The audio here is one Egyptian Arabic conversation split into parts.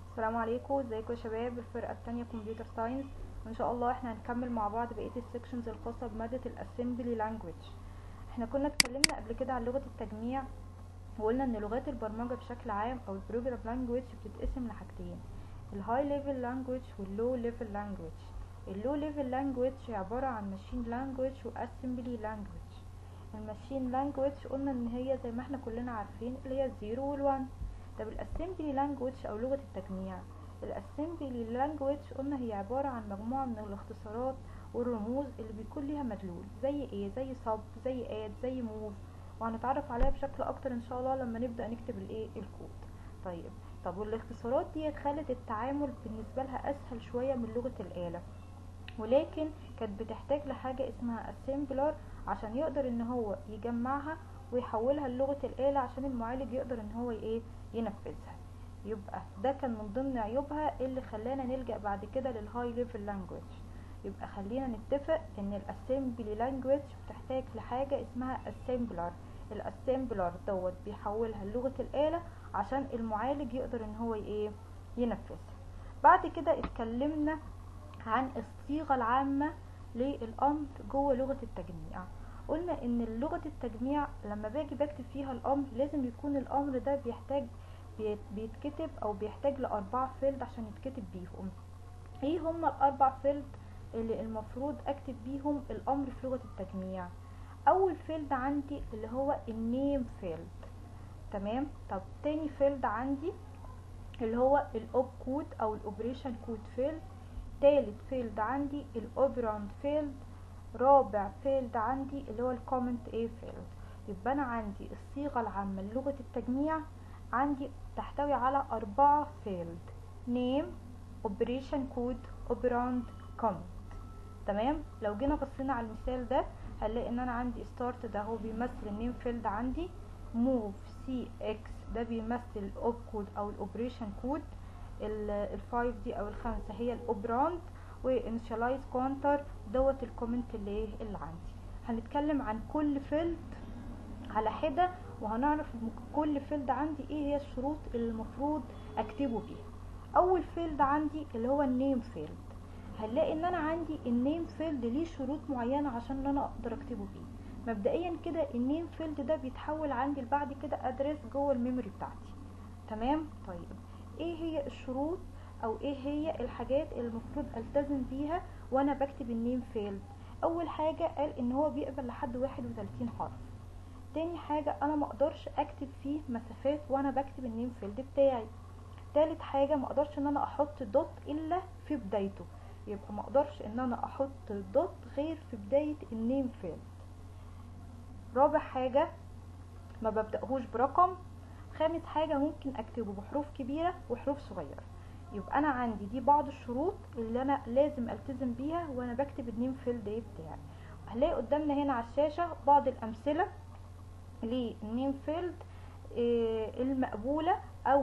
السلام عليكم ازيكم يا شباب الفرقه التانية كمبيوتر ساينس وان شاء الله احنا هنكمل مع بعض بقيه السكشنز الخاصه بماده الاسمبلي لانجويج احنا كنا اتكلمنا قبل كده عن لغه التجميع وقلنا ان لغات البرمجه بشكل عام او البروجرام لانجويج بتتقسم لحاجتين الهاي ليفل لانجويج واللو ليفل لانجويج اللو ليفل لانجويج عباره عن ماشين لانجويج واسمبلي لانجويج الماشين لانجويج قلنا ان هي زي ما احنا كلنا عارفين اللي هي الزيرو والوان طب الاسمبلي لانجويج او لغه التجميع الاسمبلي لانجويج قلنا هي عباره عن مجموعه من الاختصارات والرموز اللي بيكون ليها مدلول زي ايه زي سب زي اد زي موف وهنتعرف عليها بشكل اكتر ان شاء الله لما نبدا نكتب الايه الكود طيب طب والاختصارات دي خلت التعامل بالنسبه لها اسهل شويه من لغه الاله ولكن كانت بتحتاج لحاجه اسمها assembler عشان يقدر ان هو يجمعها ويحولها للغه الاله عشان المعالج يقدر ان هو ايه ينفذها يبقى ده كان من ضمن عيوبها اللي خلانا نلجا بعد كده للهاي ليفل لانجويج يبقى خلينا نتفق ان الاسمبلي لانجويج بتحتاج لحاجه اسمها assembler الاسمبلر دوت بيحولها للغه الاله عشان المعالج يقدر ان هو ايه ينفذها بعد كده اتكلمنا عن الصيغه العامه للامر جوه لغه التجميع قلنا ان لغه التجميع لما باجي بكتب فيها الامر لازم يكون الامر ده بيحتاج بيتكتب او بيحتاج لاربعة فيلد عشان يتكتب بيهم ايه هما الاربع فيلد اللي المفروض اكتب بيهم الامر في لغه التجميع اول فيلد عندي اللي هو النيم فيلد تمام طب تاني فيلد عندي اللي هو الاوب كود او الاوبريشن كود فيلد تالت فيلد عندي الاوبراند فيلد رابع فيلد عندي اللي هو الكومنت ايه فيلد يبقى انا عندي الصيغه العامه للغه التجميع عندي تحتوي على أربعة فيلد name operation code operand comment تمام لو جينا بصينا على المثال ده هنلاقي ان انا عندي start ده هو بيمثل النيم فيلد عندي move cx ده بيمثل الاوب كود او الاوبريشن كود الفايف دي او الخمسة هي الاوبراند وانشالايز كونتر دوت الكومنت اللي ايه اللي عندي هنتكلم عن كل فيلد على حدة وهنعرف كل فيلد عندي ايه هي الشروط اللي المفروض اكتبه بيها اول فيلد عندي اللي هو النيم فيلد هنلاقي ان انا عندي النيم فيلد ليه شروط معينة عشان ان انا اقدر اكتبه بيه مبدئيا كده النيم فيلد ده بيتحول عندي بعد كده ادرس جوه الميموري بتاعتي تمام طيب ايه هي الشروط او ايه هي الحاجات اللي المفروض التزم بيها وانا بكتب النيم فيلد اول حاجة قال ان هو بيقبل لحد واحد وتلاتين حرف تاني حاجة انا مقدرش اكتب فيه مسافات وانا بكتب النيم فيلد بتاعي تالت حاجة مقدرش ان انا احط دوت الا في بدايته يبقى مقدرش ان انا احط دوت غير في بداية النيم فيلد رابع حاجة ما ببدأهوش برقم خامس حاجة ممكن اكتبه بحروف كبيرة وحروف صغيرة يبقى انا عندي دي بعض الشروط اللي انا لازم التزم بيها وانا بكتب النيم فيلد ايه بتاعي هنلاقي قدامنا هنا على الشاشة بعض الامثلة للنيم فيلد المقبولة او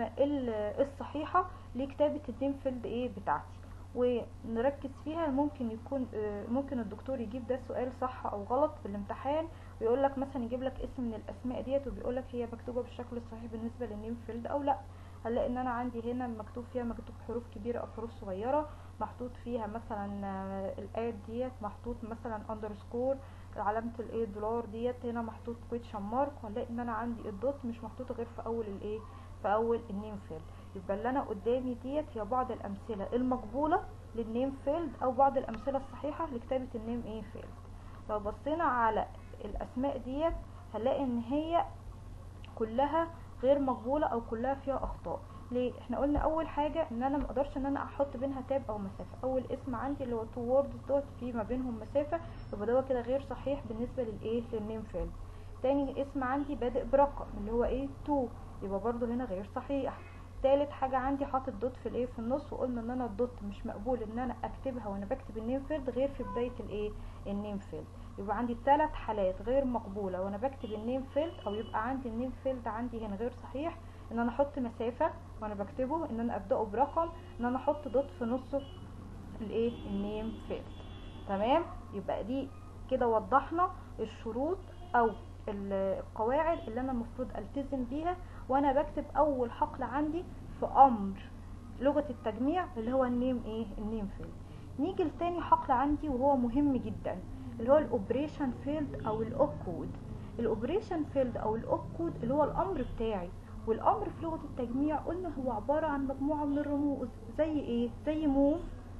الصحيحة لكتابة النيم فيلد ايه بتاعتي ونركز فيها ممكن يكون ممكن الدكتور يجيب ده سؤال صح او غلط في الامتحان ويقول لك مثلا يجيب لك اسم من الاسماء ديت وبيقول لك هي مكتوبه بالشكل الصحيح بالنسبه للنيم فيلد او لا هنلاقي ان انا عندي هنا مكتوب فيها مكتوب حروف كبيره او حروف صغيره محطوط فيها مثلا الاد ديت محطوط مثلا اندرسكور علامه الايه دولار ديت هنا محطوط كويتشن مارك وهنلاقي ان انا عندي الدوت مش محطوطه غير في اول الايه في اول النيم فيلد يبقى اللي انا قدامي ديت هي بعض الامثله المقبوله للنيم فيلد او بعض الامثله الصحيحه لكتابه النيم ايه فيلد لو بصينا على الاسماء ديت هنلاقي ان هي كلها غير مقبولة او كلها فيها اخطاء ليه احنا قلنا اول حاجة ان انا مقدرش ان انا احط بينها تاب او مسافة اول اسم عندي اللي هو تو ووردز دوت في ما بينهم مسافة يبقى ده كده غير صحيح بالنسبة للايه للنيم فيلد تاني اسم عندي بادئ برقم اللي هو ايه تو يبقى برضو هنا غير صحيح تالت حاجة عندي حاطط دوت في الايه في النص وقلنا ان انا الدوت مش مقبول ان انا اكتبها وانا بكتب النيم فيلد غير في بداية الايه النيم فيلد يبقى عندي ثلاث حالات غير مقبولة وانا بكتب النيم فيلد او يبقى عندي النيم فيلد عندي هنا غير صحيح ان انا احط مسافة وانا بكتبه ان انا ابدأه برقم ان انا احط دوت في نصه الايه النيم فيلد تمام يبقى دي كده وضحنا الشروط او القواعد اللي انا المفروض التزم بيها وانا بكتب اول حقل عندي في امر لغة التجميع اللي هو النيم ايه النيم فيلد نيجي لتاني حقل عندي وهو مهم جدا اللي هو الاوبريشن فيلد او الاوب كود الاوبريشن فيلد او الاوب كود اللي هو الامر بتاعي والامر في لغة التجميع قلنا هو عبارة عن مجموعة من الرموز زي ايه زي موف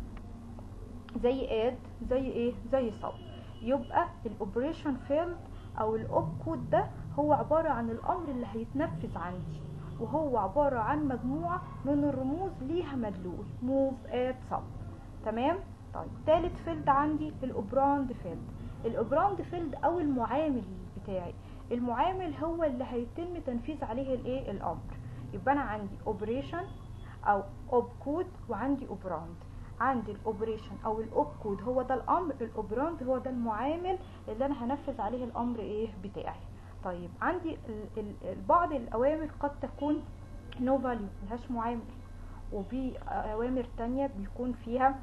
زي اد زي ايه زي صب يبقى الاوبريشن فيلد او الاوب كود ده هو عبارة عن الامر اللي هيتنفذ عندي وهو عبارة عن مجموعة من الرموز ليها مدلول موف اد صب تمام طيب تالت فيلد عندي الاوبراند فيلد الاوبراند فيلد او المعامل بتاعي المعامل هو اللي هيتم تنفيذ عليه الايه الامر يبقى انا عندي اوبريشن او اوب كود وعندي اوبراند عندي الاوبريشن او الاوب كود هو ده الامر الاوبراند هو ده المعامل اللي انا هنفذ عليه الامر ايه بتاعي طيب عندي ال ال بعض الاوامر قد تكون نو فاليو ملهاش معامل وفي اوامر تانية بيكون فيها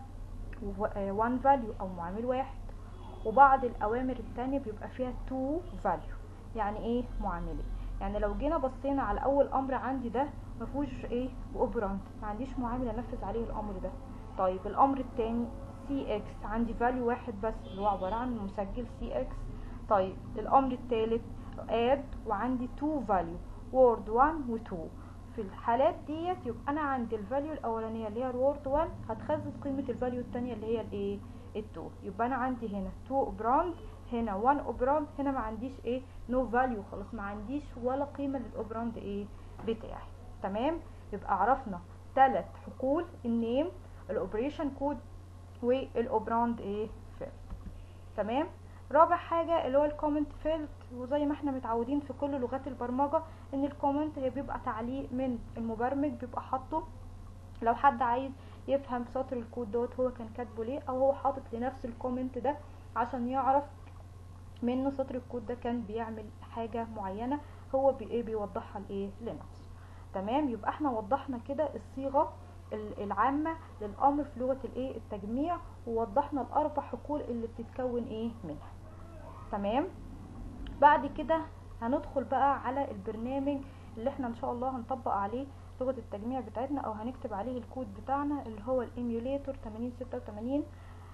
وان فاليو او معامل واحد وبعض الاوامر التانية بيبقى فيها تو فاليو يعني ايه معاملين يعني لو جينا بصينا على اول امر عندي ده مفيهوش ايه اوبراند ما عنديش معامل انفذ عليه الامر ده طيب الامر التاني سي اكس عندي فاليو واحد بس اللي هو عبارة عن مسجل سي اكس طيب الامر التالت اد وعندي تو فاليو وورد 1 و 2 في الحالات ديت يبقى انا عندي الفاليو الاولانيه اللي هي الوورد 1 هتخزن قيمه الفاليو الثانيه اللي هي الايه ال2 يبقى انا عندي هنا 2 اوبراند هنا 1 اوبراند هنا ما عنديش ايه نو no فاليو خلاص ما عنديش ولا قيمه للاوبراند ايه بتاعي تمام يبقى عرفنا ثلاث حقول النيم الاوبريشن كود والاوبراند ايه فيلد تمام رابع حاجة اللي هو الكومنت فيلد وزي ما احنا متعودين في كل لغات البرمجة ان الكومنت هي بيبقى تعليق من المبرمج بيبقى حاطه لو حد عايز يفهم سطر الكود دوت هو كان كاتبه ليه او هو حاطط لنفس الكومنت ده عشان يعرف منه سطر الكود ده كان بيعمل حاجة معينة هو بي ايه بيوضحها لايه لنفسه تمام يبقى احنا وضحنا كده الصيغة العامة للأمر في لغة الايه التجميع ووضحنا الأربع حقول اللي بتتكون ايه منها تمام بعد كده هندخل بقى على البرنامج اللي احنا ان شاء الله هنطبق عليه لغة التجميع بتاعتنا او هنكتب عليه الكود بتاعنا اللي هو الايميوليتور 8086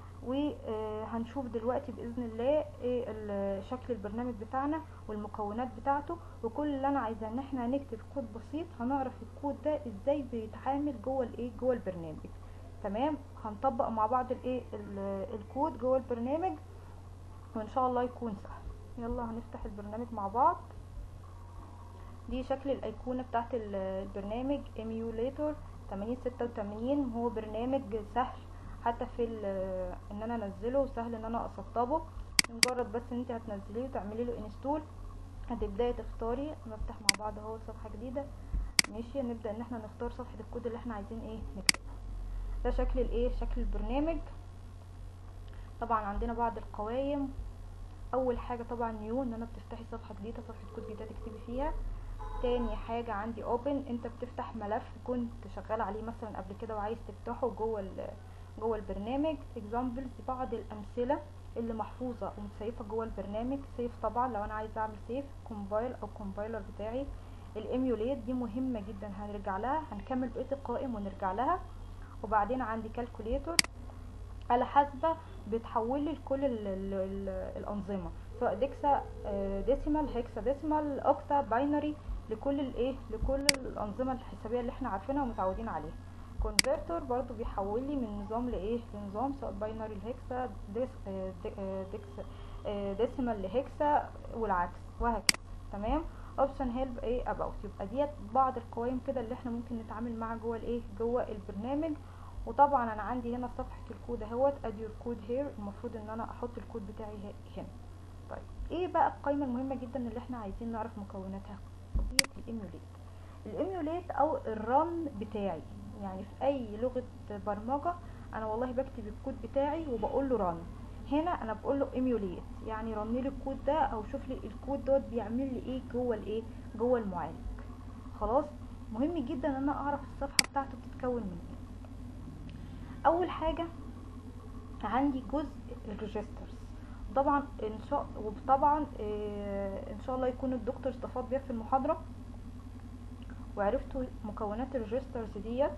وهنشوف دلوقتي باذن الله ايه شكل البرنامج بتاعنا والمكونات بتاعته وكل اللي انا عايزاه ان احنا هنكتب كود بسيط هنعرف الكود ده ازاي بيتعامل جوه الايه جوه البرنامج تمام هنطبق مع بعض الايه الكود جوه البرنامج وان شاء الله يكون سهل يلا هنفتح البرنامج مع بعض دي شكل الايقونه بتاعت البرنامج ايميوليتور 8086 هو برنامج سهل حتى في ان انا انزله وسهل ان انا اسطبه مجرد بس ان انت هتنزليه وتعملي له انستول هتبداي تختاري نفتح مع بعض اهو صفحه جديده ماشي نبدا ان احنا نختار صفحه الكود اللي احنا عايزين ايه نكتبها ده شكل الايه شكل البرنامج طبعا عندنا بعض القوائم اول حاجه طبعا نيو ان انا بتفتحي صفحه جديده صفحه كود جديده تكتبي فيها تاني حاجة عندي اوبن انت بتفتح ملف كنت شغال عليه مثلا قبل كده وعايز تفتحه جوه جوه البرنامج examples بعض الامثله اللي محفوظه ومتسيفه جوه البرنامج سيف طبعا لو انا عايزه اعمل سيف كومبايل او كومبايلر بتاعي الايميوليت دي مهمه جدا هنرجع لها هنكمل بقيه القائم ونرجع لها وبعدين عندي كالكوليتور آلة حاسبة بتحول لي لكل ال ال ال الأنظمة سواء ديكسا ديسيمال هيكسا ديسيمال اوكتا باينري لكل الايه لكل الأنظمة الحسابية اللي احنا عارفينها ومتعودين عليها كونفرتر برضو بيحول لي من نظام لايه لنظام سواء باينري لهكسا ديس ديكس ديسيمال لهكسا والعكس وهكذا تمام اوبشن هيلب ايه اباوت يبقى ديت بعض القوائم كده اللي احنا ممكن نتعامل معاها جوه الايه جوه البرنامج وطبعا انا عندي هنا صفحه الكود اهوت ادي الكود هير المفروض ان انا احط الكود بتاعي هنا طيب ايه بقى القائمه المهمه جدا اللي احنا عايزين نعرف مكوناتها ديت الايميوليت الايميوليت او الرن بتاعي يعني في اي لغه برمجه انا والله بكتب الكود بتاعي وبقول له رن هنا انا بقول له ايميوليت يعني رن لي الكود ده او شوف لي الكود دوت بيعمل لي ايه جوه الايه جوه المعالج خلاص مهم جدا ان انا اعرف الصفحه بتاعته بتتكون من ايه اول حاجه عندي جزء الريجسترز طبعا ان شاء وطبعا إيه ان شاء الله يكون الدكتور استفاد بيها في المحاضره وعرفتوا مكونات الريجسترز ديت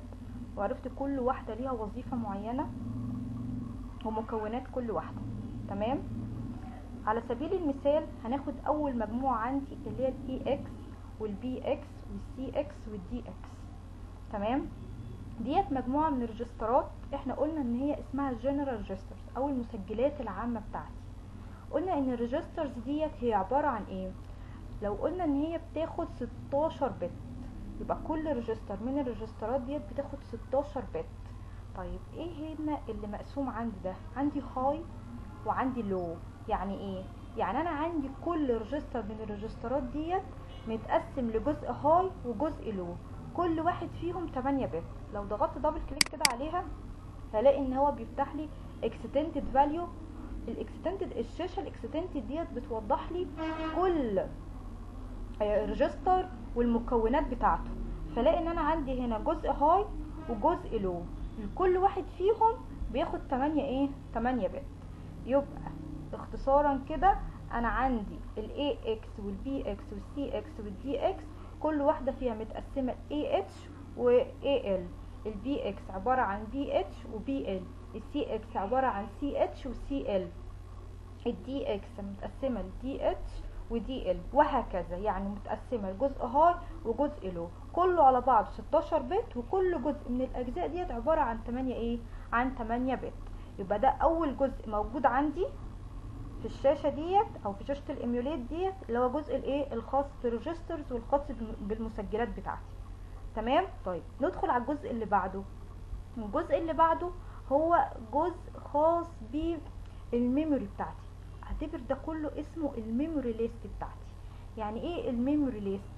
وعرفت كل واحدة ليها وظيفة معينة ومكونات كل واحدة تمام على سبيل المثال هناخد اول مجموعة عندي اللي هي الاي اكس والبي اكس والسي اكس والدي اكس تمام ديت مجموعة من الريجسترات احنا قلنا ان هي اسمها جنرال ريجسترز او المسجلات العامة بتاعتي قلنا ان الريجسترز ديت هي عبارة عن ايه لو قلنا ان هي بتاخد 16 بت يبقى كل ريجستر من الريجسترات ديت بتاخد 16 بت طيب ايه هنا اللي مقسوم عندي ده عندي هاي وعندي لو يعني ايه يعني انا عندي كل ريجستر من الريجسترات ديت متقسم لجزء هاي وجزء لو كل واحد فيهم 8 بت لو ضغطت دبل كليك كده عليها هلاقي ان هو بيفتح لي اكستندد فاليو الاكستندد الشاشه الاكستندد ديت بتوضح لي كل ريجستر والمكونات بتاعته فلاقي ان انا عندي هنا جزء هاي وجزء لو كل واحد فيهم بياخد 8 ايه 8 بت يبقى اختصارا كده انا عندي الاي اكس والبي اكس والسي اكس والدي اكس كل واحدة فيها متقسمة اي اتش و اي ال البي اكس عبارة عن بي اتش وبي ال السي اكس عبارة عن سي اتش وسي ال الدي اكس متقسمة لدي اتش ودي ال وهكذا يعني متقسمة لجزء هاي وجزء لو كله على بعض 16 بت وكل جزء من الاجزاء ديت عبارة عن 8 ايه عن 8 بت يبقى ده اول جزء موجود عندي في الشاشه ديت او في شاشه الايميوليت ديت اللي هو جزء الايه الخاص بالريجسترز والخاص بالمسجلات بتاعتي تمام طيب ندخل على الجزء اللي بعده الجزء اللي بعده هو جزء خاص بالميموري بتاعتي اعتبر ده كله اسمه الميموري ليست بتاعتي يعني ايه الميموري ليست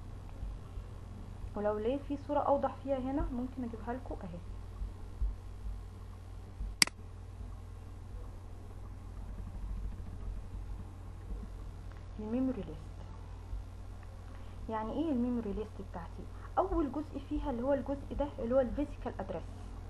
ولو لقيت في صوره اوضح فيها هنا ممكن اجيبها لكم اهي الميموري ليست يعني ايه الميموري ليست بتاعتي اول جزء فيها اللي هو الجزء ده اللي هو الفيزيكال ادرس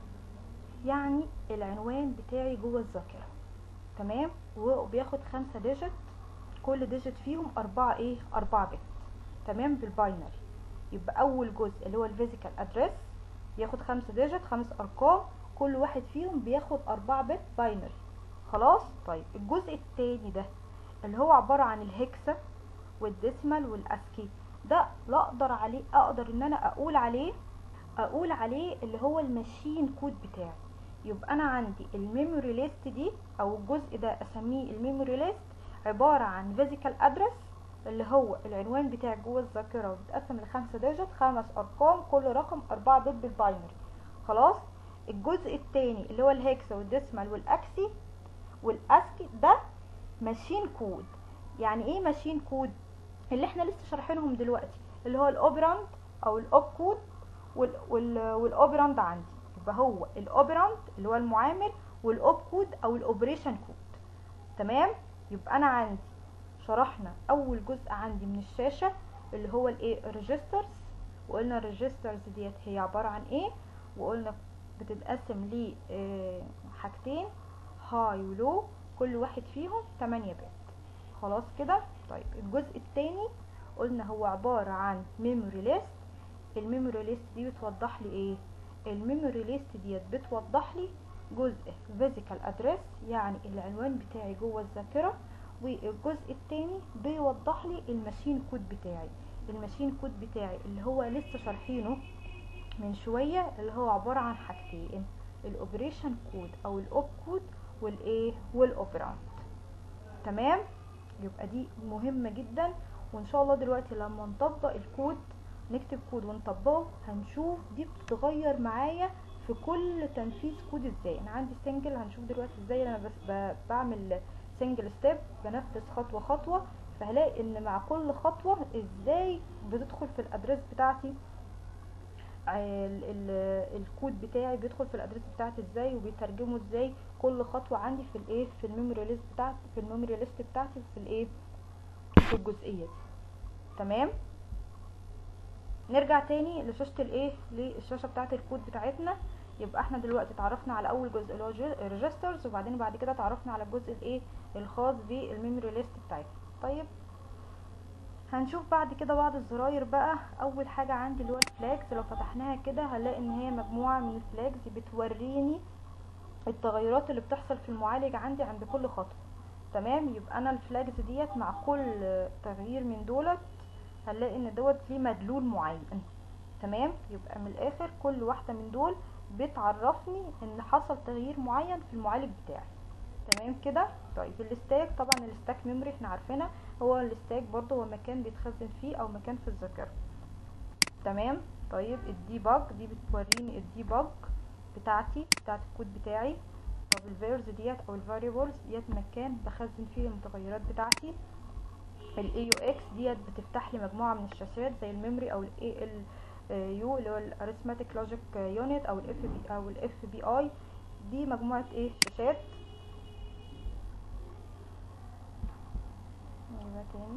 يعني العنوان بتاعي جوه الذاكره تمام وبياخد خمسة ديجيت كل ديجيت فيهم أربعة ايه أربعة بت تمام بالباينري يبقى أول جزء اللي هو الفيزيكال ادرس بياخد خمسة ديجيت خمس أرقام كل واحد فيهم بياخد أربعة بت باينري خلاص طيب الجزء التاني ده اللي هو عبارة عن الهكسا والديسمال والاسكي ده لا اقدر عليه اقدر ان انا اقول عليه اقول عليه اللي هو الماشين كود بتاعي يبقى انا عندي الميموري ليست دي او الجزء ده اسميه الميموري ليست عبارة عن فيزيكال ادرس اللي هو العنوان بتاعي جوه الذاكرة وبيتقسم لخمسة ديجيت خمس ارقام كل رقم اربعة بت بالباينري خلاص الجزء التاني اللي هو الهكسا والديسمال والاكسي والاسكي ده ماشين كود يعني ايه ماشين كود اللي احنا لسه شارحينهم دلوقتي اللي هو الاوبراند او الاوب كود وال وال والاوبراند عندي يبقى هو الاوبراند اللي هو المعامل والاوب كود او الاوبريشن كود تمام يبقى انا عندي شرحنا اول جزء عندي من الشاشه اللي هو الايه الريجسترز وقلنا الريجسترز ديت هي عباره عن ايه وقلنا بتتقسم ل حاجتين هاي ولو كل واحد فيهم 8 بت خلاص كده طيب الجزء التاني قلنا هو عبارة عن ميموري ليست الميموري ليست دي بتوضح لي ايه الميموري ليست ديت بتوضح لي جزء فيزيكال ادريس يعني العنوان بتاعي جوه الذاكرة والجزء التاني بيوضح لي الماشين كود بتاعي الماشين كود بتاعي اللي هو لسه شارحينه من شوية اللي هو عبارة عن حاجتين الاوبريشن كود او الاوب كود والايه والاوبراند تمام يبقى دي مهمة جدا وان شاء الله دلوقتي لما نطبق الكود نكتب كود ونطبقه هنشوف دي بتتغير معايا في كل تنفيذ كود ازاي انا عندي سنجل هنشوف دلوقتي ازاي انا بس بعمل سنجل ستيب بنفذ خطوة خطوة فهلاقي ان مع كل خطوة ازاي بتدخل في الادرس بتاعتي ال ال الكود بتاعي بيدخل في الادرس بتاعتي ازاي وبيترجمه ازاي كل خطوه عندي في الايه في الميموري ليست بتاعتي في الميموري ليست بتاعتي في الايه في الجزئيه دي تمام نرجع تاني لشاشه الايه للشاشه بتاعه الكود بتاعتنا يبقى احنا دلوقتي اتعرفنا على اول جزء اللي هو ريجسترز وبعدين بعد كده اتعرفنا على الجزء الايه الخاص بالميموري ليست بتاعتنا طيب هنشوف بعد كده بعض الزراير بقى اول حاجة عندي اللي هو الفلاجز لو فتحناها كده هنلاقي ان هي مجموعة من الفلاجز بتوريني التغيرات اللي بتحصل في المعالج عندي عند كل خطوة تمام يبقى انا الفلاجز ديت مع كل تغيير من دولت هنلاقي ان دوت ليه مدلول معين تمام يبقى من الاخر كل واحدة من دول بتعرفني ان حصل تغيير معين في المعالج بتاعي تمام كده طيب الستاك طبعا الستاك ميموري احنا عارفينها هو الستاك برضه هو مكان بيتخزن فيه او مكان في الذاكره تمام طيب الديباج دي بتوريني الديباج بتاعتي بتاعت الكود بتاعي طب الفيرز ديت او الفاريبلز ديت مكان بخزن فيه المتغيرات بتاعتي الاي يو اكس ديت بتفتح لي مجموعه من الشاشات زي الميموري او الاي ال يو اللي هو الاريثماتيك لوجيك يونت او الاف بي او الاف بي اي دي مجموعه ايه شاشات نجيبها تاني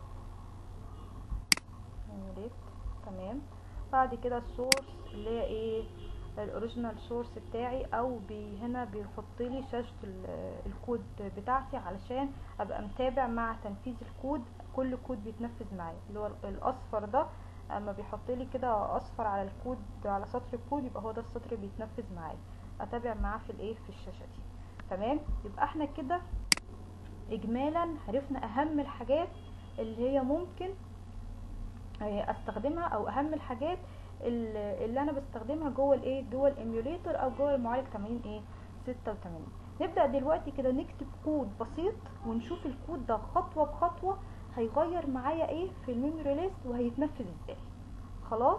نيوليت تمام بعد كده السورس اللي هي ايه الاوريجينال سورس بتاعي او بي هنا بيحط لي شاشه الكود بتاعتي علشان ابقى متابع مع تنفيذ الكود كل كود بيتنفذ معايا اللي هو الاصفر ده اما بيحط لي كده اصفر على الكود على سطر الكود يبقى هو ده السطر بيتنفذ معايا اتابع معاه في الايه في الشاشه دي تمام يبقى احنا كده اجمالا عرفنا اهم الحاجات اللي هي ممكن استخدمها او اهم الحاجات اللي انا بستخدمها جوه الايه جوه الايميوليتور او جوه المعالج 80 ايه 86 نبدا دلوقتي كده نكتب كود بسيط ونشوف الكود ده خطوه بخطوه هيغير معايا ايه في الميموري ليست وهيتنفذ ازاي خلاص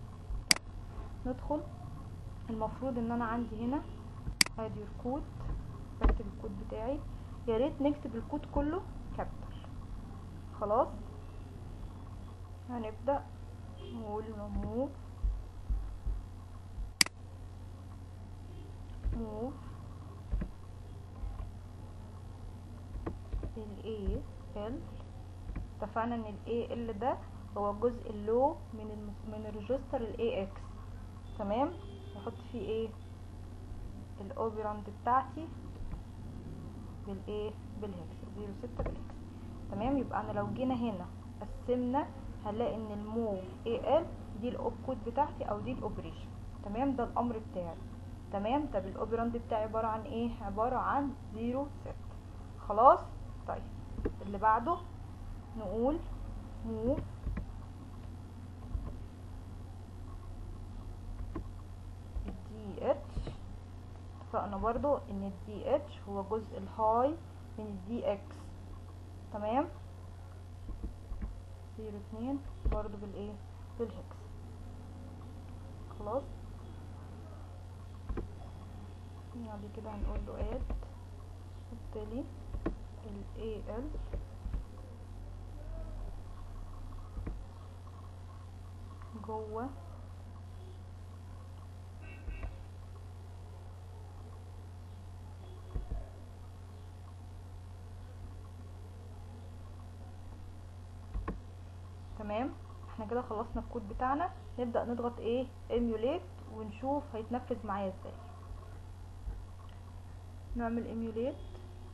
ندخل المفروض ان انا عندي هنا ادي الكود بكتب الكود بتاعي يا ريت نكتب الكود كله كابيتال خلاص هنبدا نقول موف موف ال A L اتفقنا ان ال A L ده هو جزء اللو من الم... من الريجستر ال A X تمام نحط فيه ايه الاوبراند بتاعتي بالايه بالهكس زيرو ستة بالهكس تمام يبقى انا لو جينا هنا قسمنا هنلاقي ان الموف اي ال دي الاوب كود بتاعتي او دي الاوبريشن تمام ده الامر بتاعي تمام طب الاوبراند بتاعي عباره عن ايه عباره عن زيرو ستة خلاص طيب اللي بعده نقول موف دي اتش اتفقنا برضو ان الدي اتش هو جزء الهاي من الدي اكس تمام زيرو اتنين برضو بالايه بالهكس خلاص بعد كده هنقول له اد حط لي ال AL جوه تمام احنا كده خلصنا الكود بتاعنا نبدأ نضغط ايه emulate ونشوف هيتنفذ معايا ازاي نعمل emulate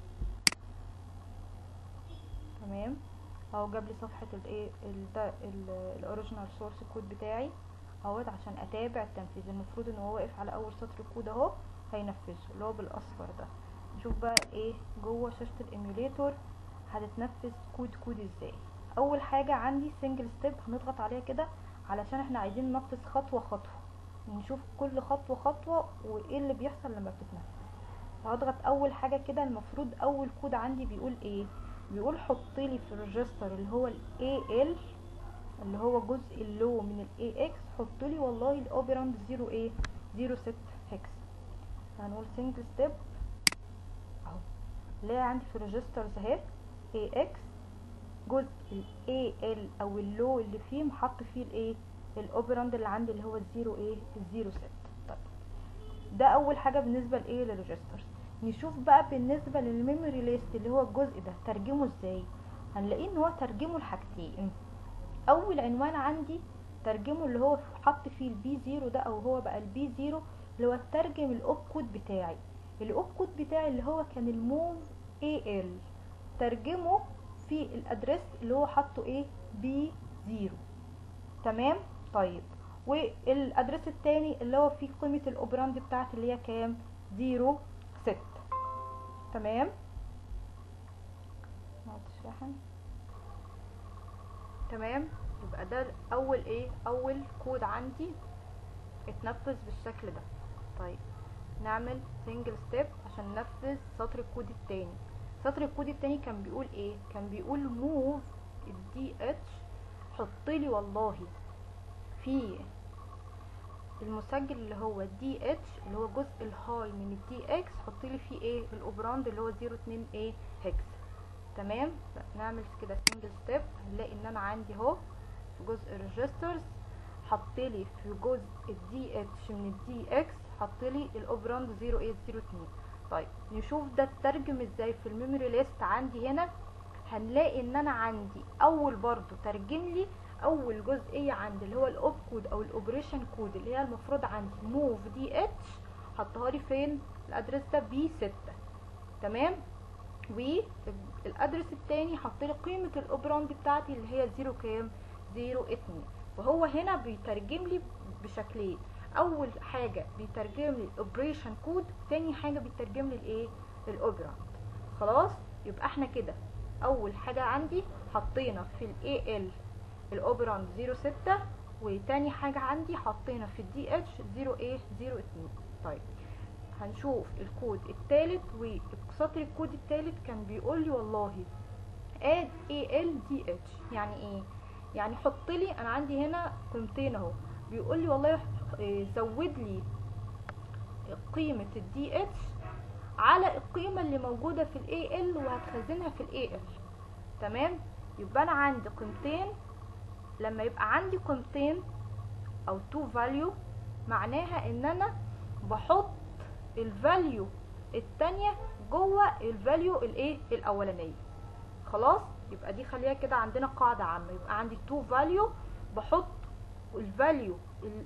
تمام اهو جاب لي صفحة الايه الاوريجينال سورس كود بتاعي اهوت عشان اتابع التنفيذ المفروض ان هو واقف على اول سطر الكود اهو هينفذه اللي هو بالاصفر ده نشوف بقى ايه جوه شاشة الايميوليتور هتتنفذ كود كود ازاي اول حاجة عندي سنجل ستيب هنضغط عليها كده علشان احنا عايزين ننفذ خطوة خطوة نشوف كل خطوة خطوة وايه اللي بيحصل لما بتتنفذ هضغط اول حاجة كده المفروض اول كود عندي بيقول ايه بيقول حط لي في الريجستر اللي هو ال AL اللي هو جزء اللو من ال AX حط لي والله الاوبراند 0 ايه 06 هكس هنقول سنجل ستيب اهو اللي عندي في الريجسترز اهي AX جزء ال AL او اللو اللي فيه محط فيه الايه الاوبراند اللي عندي اللي هو الزيرو ايه الزيرو ست طيب ده اول حاجه بالنسبه لايه للريجسترز نشوف بقى بالنسبه للميموري ليست اللي هو الجزء ده ترجمه ازاي هنلاقيه ان هو ترجمه لحاجتين اول عنوان عندي ترجمه اللي هو حط فيه البي زيرو ده او هو بقى البي زيرو اللي هو ترجم الاوب كود بتاعي الاوب كود بتاعي اللي هو كان الموف اي ال ترجمه في الادرس اللي هو حاطه ايه بي زيرو تمام طيب والادرس التاني اللي هو فيه قيمة الاوبراند بتاعتي اللي هي كام زيرو ست تمام نقعد الشاحن تمام يبقى ده اول ايه اول كود عندي اتنفذ بالشكل ده طيب نعمل سنجل ستيب عشان ننفذ سطر الكود التاني سطر الكود التاني كان بيقول ايه كان بيقول موف الدي اتش حط لي والله في المسجل اللي هو دي اتش اللي هو الجزء الهاي من الدي اكس حط لي فيه ايه الاوبراند اللي هو 02 ايه هكس تمام نعمل كده سنجل ستيب هنلاقي ان انا عندي اهو في جزء الريجسترز حط لي في جزء الدي اتش من الدي اكس حط لي الاوبراند 0802 طيب نشوف ده اترجم ازاي في الميموري ليست عندي هنا هنلاقي ان انا عندي اول برضو ترجم لي اول جزئيه عندي اللي هو الاوب كود او الاوبريشن كود اللي هي المفروض عندي موف دي اتش حطها لي فين الادرس ده بي 6 تمام والادرس التاني حط لي قيمه الاوبراند بتاعتي اللي هي 0 كام 0 2 وهو هنا بيترجم لي بشكلين اول حاجه بيترجم لي الاوبريشن كود تاني حاجه بيترجم لي الايه الاوبراند خلاص يبقى احنا كده اول حاجه عندي حطينا في الاي ال الاوبراند 06 وتاني حاجه عندي حطينا في الدي اتش 0 ايه 02 طيب هنشوف الكود التالت وسطر الكود التالت كان بيقول لي والله اد اي ال دي اتش يعني ايه يعني حط لي انا عندي هنا قيمتين اهو بيقول لي والله زود لي قيمة الدي اتش على القيمة اللي موجودة في الاي ال وهتخزنها في الاي ال تمام يبقى انا عندي قيمتين لما يبقى عندي قيمتين او تو فاليو معناها ان انا بحط الفاليو التانية جوه الفاليو الايه الاولانية خلاص يبقى دي خليها كده عندنا قاعدة عامة يبقى عندي تو فاليو بحط الفاليو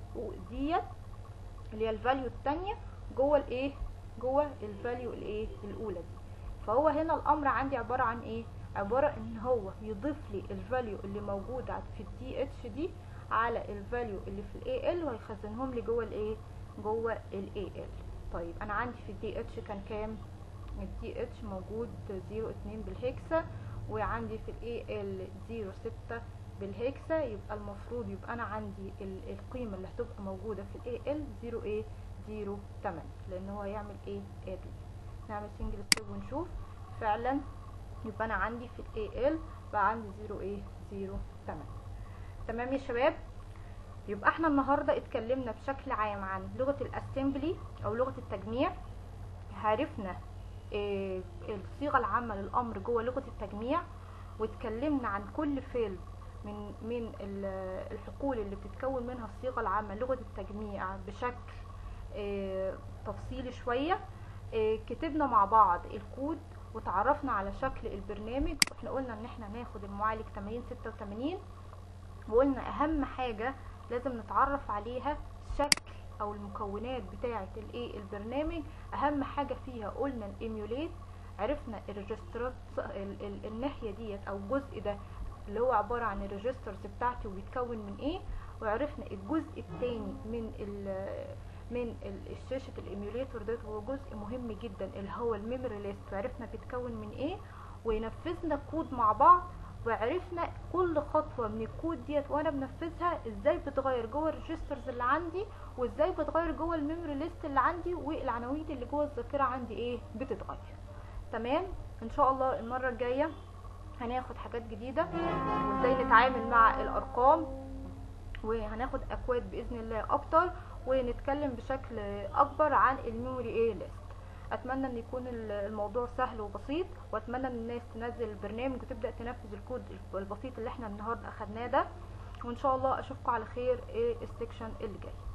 ديت اللي هي الفاليو التانية جوه الايه جوه الفاليو الايه الاولى دي فهو هنا الامر عندي عبارة عن ايه عبارة ان هو يضيف لي الفاليو اللي موجودة في الدي اتش دي على الفاليو اللي في الاي ال ويخزنهم لي جوه الايه جوه الاي ال طيب انا عندي في الدي اتش كان كام الدي اتش موجود 02 بالهكسا وعندي في الاي ال 06 بالهكسا يبقى المفروض يبقى انا عندي القيمه اللي هتبقى موجوده في الاي ال 0 ايه 0 8 لان هو هيعمل ايه اد نعمل سنجل ستيب ونشوف فعلا يبقى انا عندي في الاي ال بقى عندي 0 ايه 0 8 تمام يا شباب يبقى احنا النهارده اتكلمنا بشكل عام عن لغه الاسمبلي او لغه التجميع عرفنا إيه الصيغه العامه للامر جوه لغه التجميع واتكلمنا عن كل فيلد من من الحقول اللي بتتكون منها الصيغه العامه لغه التجميع بشكل إيه تفصيلي شويه إيه كتبنا مع بعض الكود وتعرفنا على شكل البرنامج واحنا قلنا ان احنا هناخد المعالج 8086 وقلنا اهم حاجه لازم نتعرف عليها شكل او المكونات بتاعه الايه البرنامج اهم حاجه فيها قلنا الايميوليت عرفنا الريجسترات الناحيه ديت او الجزء ده اللي هو عباره عن الريجسترز بتاعتي وبيتكون من ايه وعرفنا الجزء الثاني من ال من شاشه الايميوليتور ده هو جزء مهم جدا اللي هو الميموري ليست وعرفنا بيتكون من ايه ونفذنا كود مع بعض وعرفنا كل خطوه من الكود ديت وانا بنفذها ازاي بتغير جوه الريجسترز اللي عندي وازاي بتغير جوه الميموري ليست اللي عندي والعناوين اللي جوه الذاكره عندي ايه بتتغير تمام ان شاء الله المره الجايه هناخد حاجات جديده وازاي نتعامل مع الارقام وهناخد اكواد باذن الله اكتر ونتكلم بشكل اكبر عن الميموري ايه ليست اتمنى ان يكون الموضوع سهل وبسيط واتمنى ان الناس تنزل البرنامج وتبدا تنفذ الكود البسيط اللي احنا النهارده اخدناه ده وان شاء الله اشوفكم على خير ايه السكشن اللي جاي